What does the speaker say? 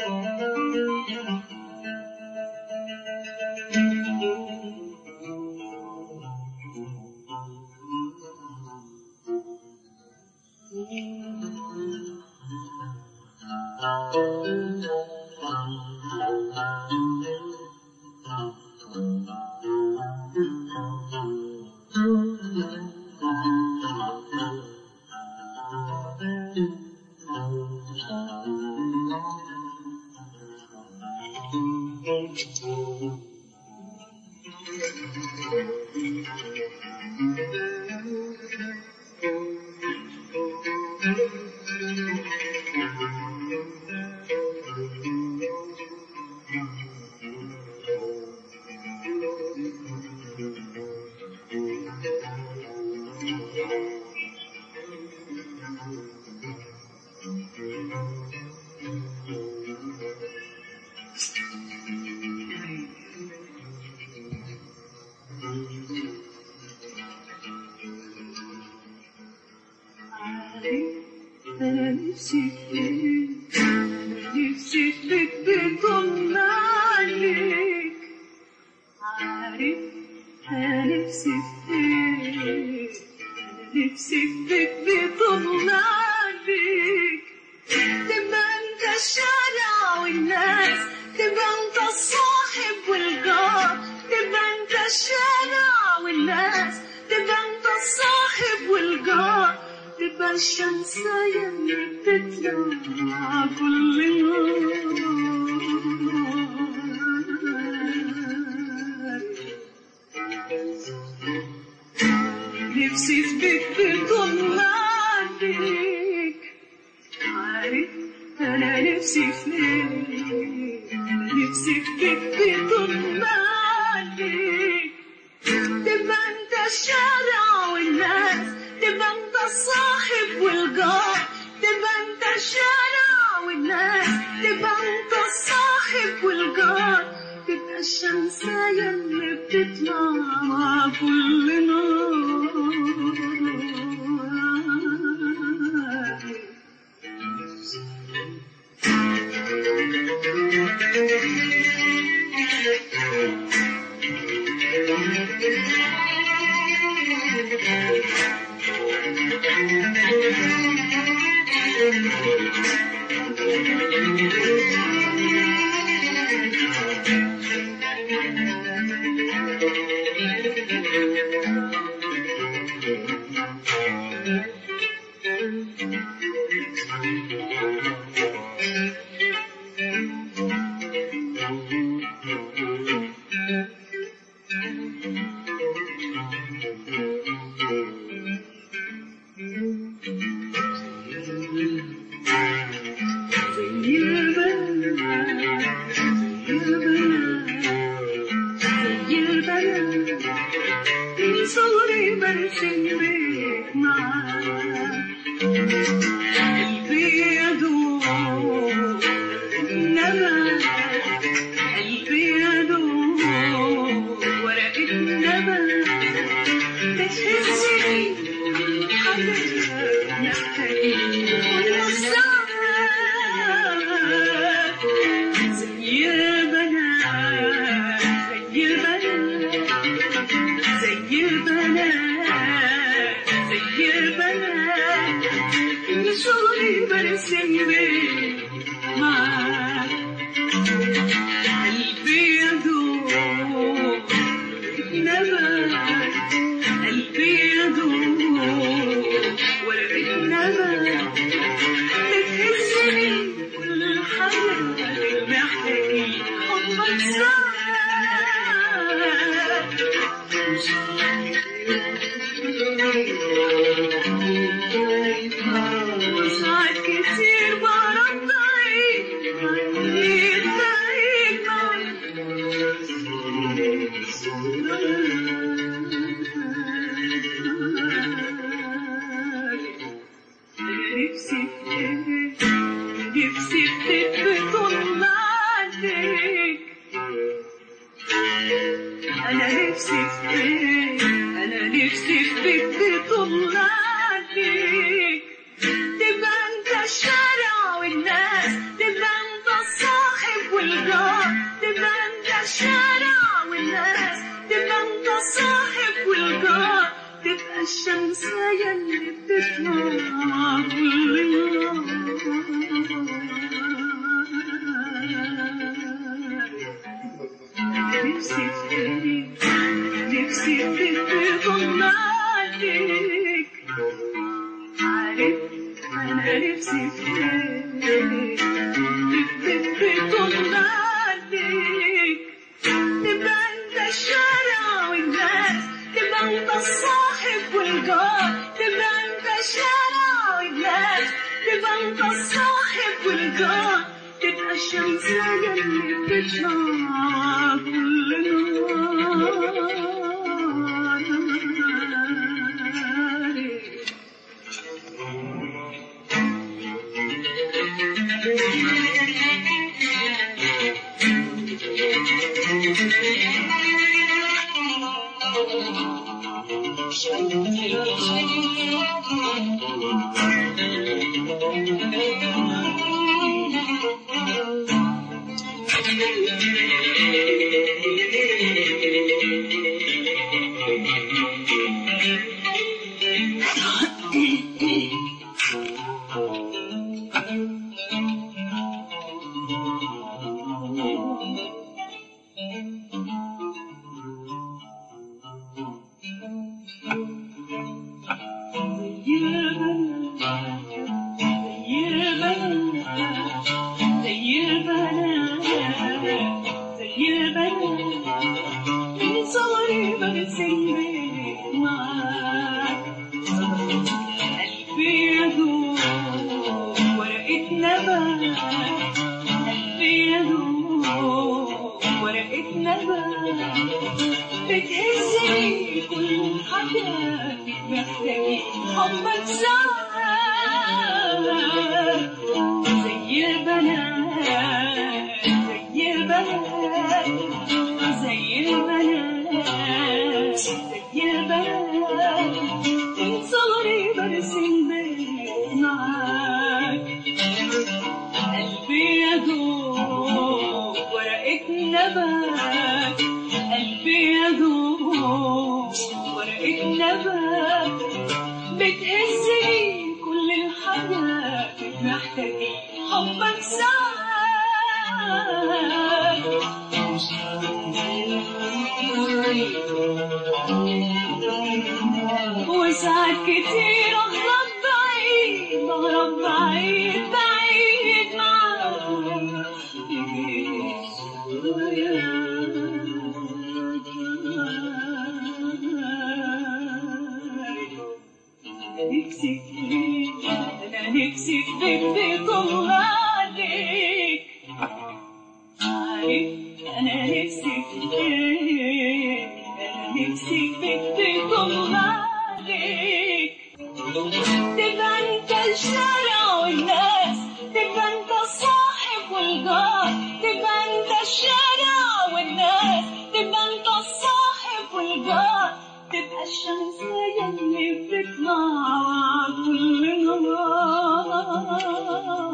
أنا نفسي فيك نفسي فيك بطل عليك عارف أنا نفسي فيك أنا نفسي فيك بطل عليك تبقى أنت الشارع والناس تبقى أنت الصاحب والجار تبقى أنت الشارع والناس تبقى أنت الصاحب والجار تبقى الشمس اللي بتطلع كل نهار نفسي فيك بطل عليك عارف انا نفسي فيك نفسي فيك بطل عليك تبقى انت الشارع والناس تبقى انت الصاحب والجار تبقى انت الشارع والناس تبقى انت الصاحب والجار تبقى الشمس اللي بتطلع مع كل نار زي البنات زي البنات من صغري برسم بيك معاك قلبي يدوب النبات قلبي يدوب ورقة نبات بتهزني حبيبي محتاج والمسار زي البنات زي البنات زي البنات زي البنات من صغري برسم بيك معاك قلبي يدوب نبات قلبي يدوب ورقة نبات بتهزني كل حاجة محتاجين حبك ساعات وساعات كتير برد عيد عيد عيد نفسي فيك نفسي فيك بطل عليك أنا نفسي فيك أنا نفسي فيك بطل عليك تبقى أنت الشارع والناس تبقى أنت الصاحب يلي بتطلع كل نهار نفسي في نفسي في تضل عليك عارف انا نفسي في بتضل عليك تبقى انت الشارع والناس تبقى انت الصاحب والجار تبقى انت الشارع والناس تبقى انت الصاحب والجار تبقى الشمس اللي بتطلع كل نهار بتهزني كل حياتي محتاجين حبك ساعات زي البنات زي البنات زي البنات زي البنات من صغري برسم بيت معاك قلبي يدوب ورقة نبات قلبي يدوب ورقة نبات بتهزني كل الحاجات محتاجين حبك ساعات وساعات كتير اغرب بعيد اغرب بعيد بعيد معاك نفسي فيك انا نفسي فيك بطل عليك عارف انا نفسي فيك انا نفسي فيك بطل عليك تبقى انت الشارع والناس تبقى انت الصاحب والجار تبقى انت الشارع والناس تبقى انت الصاحب والجار تبقى الشمس يلي بتطلع كل نهار